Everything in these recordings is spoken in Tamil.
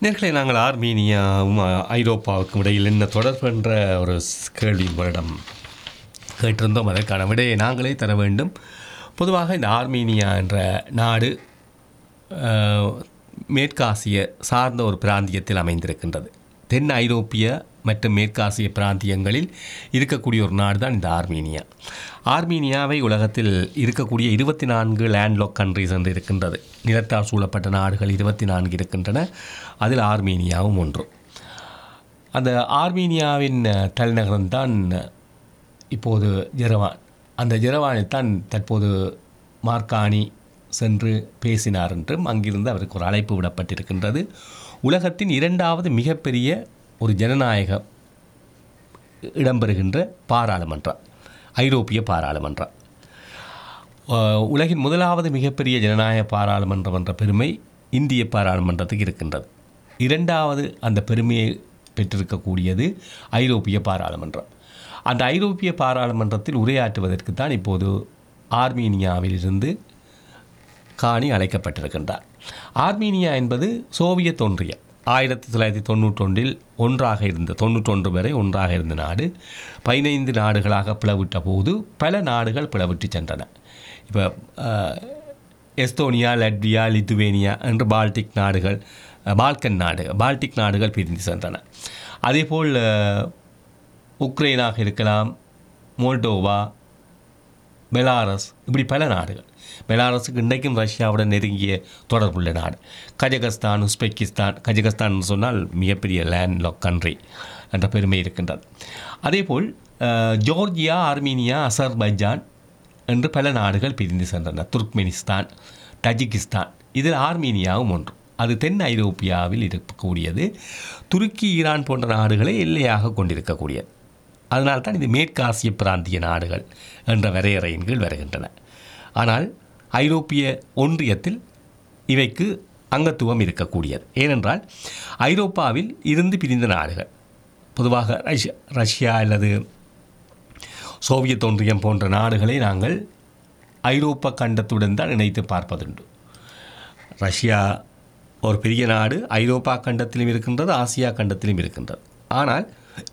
நேர்களை நாங்கள் ஆர்மீனியாவும் அ- ஐரோப்பாவுக்கும் இடையில் என்ன தொடர்பு என்ற ஒரு ஸ்- கேள்வி உங்களிடம் கேட்டிருந்தோம் அதற்கான விடையை நாங்களே தர வேண்டும் பொதுவாக இந்த ஆர்மீனியா என்ற நாடு அஹ், மேற்காசிய சார்ந்த ஒரு பிராந்தியத்தில் அமைந்திருக்கின்றது தென் ஐரோப்பிய மற்றும் மேற்காசிய பிராந்தியங்களில் இருக்கக்கூடிய ஒரு நாடு தான் இந்த ஆர்மீனியா ஆர்மீனியாவை உலகத்தில் இருக்கக்கூடிய இருபத்தி நான்கு லேண்ட்லாக் கண்ட்ரிஸ் என்று இருக்கின்றது நிலத்தால் சூழப்பட்ட நாடுகள் இருபத்தி நான்கு இருக்கின்றன அதில் ஆர்மீனியாவும் ஒன்று அந்த ஆர்மீனியாவின் அஹ், தலைநகரம் தான் இப்போது ஜெரவான் அந்த ஜெரவானில் தான் தற்போது மார்க்கானி சென்று பேசினார் என்றும் அங்கிருந்து அவருக்கு ஒரு அழைப்பு விடப்பட்டிருக்கின்றது உலகத்தின் இரண்டாவது மிகப்பெரிய ஒரு ஜனநாயக இடம்பெறுகின்ற பாராளுமன்றம் ஐரோப்பிய பாராளுமன்றம் அஹ், உலகின் முதலாவது மிகப்பெரிய ஜனநாயக பாராளுமன்றம் என்ற பெருமை இந்திய பாராளுமன்றத்துக்கு இருக்கின்றது இரண்டாவது அந்த பெருமையை பெற்றிருக்கக்கூடியது ஐரோப்பிய பாராளுமன்றம் அந்த ஐரோப்பிய பாராளுமன்றத்தில் உரையாற்றுவதற்கு தான் இப்போது ஆர்மீனியாவிலிருந்து காணி அழைக்கப்பட்டிருக்கின்றார் ஆர்மீனியா என்பது சோவியத் ஒன்றியம் ஆயிரத்தி தொள்ளாயிரத்தி தொண்ணூற்றொன்றில் ஒன்றாக இருந்த தொண்ணூற்றொன்று வரை ஒன்றாக இருந்த நாடு பதினைந்து நாடுகளாக பிளவிட்ட போது பல நாடுகள் பிளவிட்டு சென்றன இப்போ எஸ்தோனியா லட்வியா லித்துவேனியா என்று பால்டிக் நாடுகள் அஹ், பால்கன் நாடு பால்டிக் நாடுகள் பிரிந்து சென்றன அதேபோல் அஹ், உக்ரைனாக இருக்கலாம் மோல்டோவா பெலாரஸ் இப்படி பல நாடுகள் பெலாரஸுக்கு இன்றைக்கும் ரஷ்யாவுடன் நெருங்கிய தொடர்புள்ள நாடு கஜகஸ்தான் உஸ்பெக்கிஸ்தான் கஜகஸ்தான் சொன்னால் மிகப்பெரிய லேண்ட்லாக் கண்ட்ரி என்ற பெருமை இருக்கின்றது அதேபோல் அஹ், ஜோர்ஜியா ஆர்மீனியா அசர்பைஜான் என்று பல நாடுகள் பிரிந்து சென்றன துர்க்மெனிஸ்தான் தஜிகிஸ்தான் இதில் ஆர்மீனியாவும் ஒன்று அது தென் ஐரோப்பியாவில் இருக்கக்கூடியது துருக்கி ஈரான் போன்ற நாடுகளை எல்லையாக கொண்டிருக்கக்கூடியது அதனால்தான் இது மேற்காசிய பிராந்திய நாடுகள் என்ற வரையறையின் கீழ் வருகின்றன ஆனால் ஐரோப்பிய ஒன்றியத்தில் இவைக்கு அங்கத்துவம் இருக்கக்கூடியது ஏனென்றால் ஐரோப்பாவில் இருந்து பிரிந்த நாடுகள் பொதுவாக ரஷ்யா ரஷ்யா அல்லது சோவியத் ஒன்றியம் போன்ற நாடுகளை நாங்கள் ஐரோப்பா கண்டத்துடன் தான் இணைத்து பார்ப்பதுண்டு ரஷ்யா ஒரு பெரிய நாடு ஐரோப்பா கண்டத்திலும் இருக்கின்றது ஆசியா கண்டத்திலும் இருக்கின்றது ஆனால்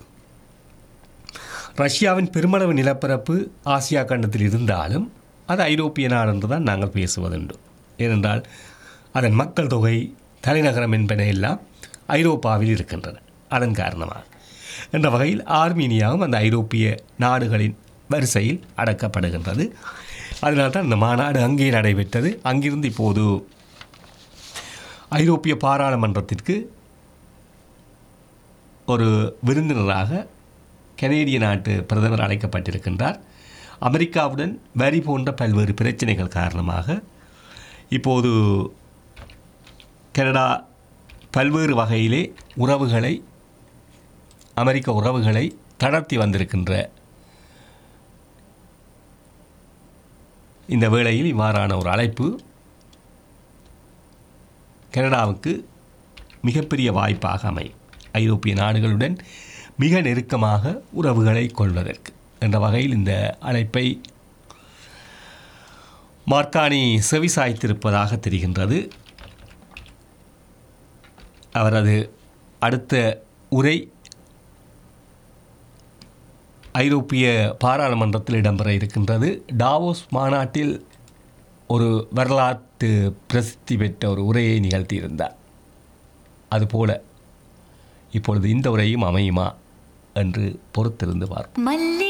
ரஷ்யாவின் பெருமளவு நிலப்பரப்பு ஆசியா கண்டத்தில் இருந்தாலும் அது ஐரோப்பிய நாடு என்று தான் நாங்கள் பேசுவதுண்டு ஏனென்றால் அதன் மக்கள் தொகை தலைநகரம் என்பன எல்லாம் ஐரோப்பாவில் இருக்கின்றன அதன் காரணமாக என்ற வகையில் ஆர்மீனியாவும் அந்த ஐரோப்பிய நாடுகளின் வரிசையில் அடக்கப்படுகின்றது அதனால் தான் இந்த மாநாடு அங்கே நடைபெற்றது அங்கிருந்து இப்போது ஐரோப்பிய பாராளுமன்றத்திற்கு ஒரு விருந்தினராக கனேடிய நாட்டு பிரதமர் அழைக்கப்பட்டிருக்கின்றார் அமெரிக்காவுடன் வரி போன்ற பல்வேறு பிரச்சனைகள் காரணமாக இப்போது கனடா பல்வேறு வகையிலே உறவுகளை அமெரிக்க உறவுகளை தளர்த்தி வந்திருக்கின்ற இந்த வேளையில் இவ்வாறான ஒரு அழைப்பு கனடாவுக்கு மிகப்பெரிய வாய்ப்பாக அமையும் ஐரோப்பிய நாடுகளுடன் மிக நெருக்கமாக உறவுகளை கொள்வதற்கு என்ற வகையில் இந்த அழைப்பை மார்க்கானி செவிசாய்த்திருப்பதாக தெரிகின்றது அவரது அடுத்த உரை ஐரோப்பிய பாராளுமன்றத்தில் இடம்பெற இருக்கின்றது டாவோஸ் மாநாட்டில் ஒரு வரலாற்று பிரசித்தி பெற்ற ஒரு உரையை நிகழ்த்தியிருந்தார் அதுபோல இப்பொழுது இந்த உரையும் அமையுமா என்று பொறுத்திருந்து பார்ப்போம் மல்லி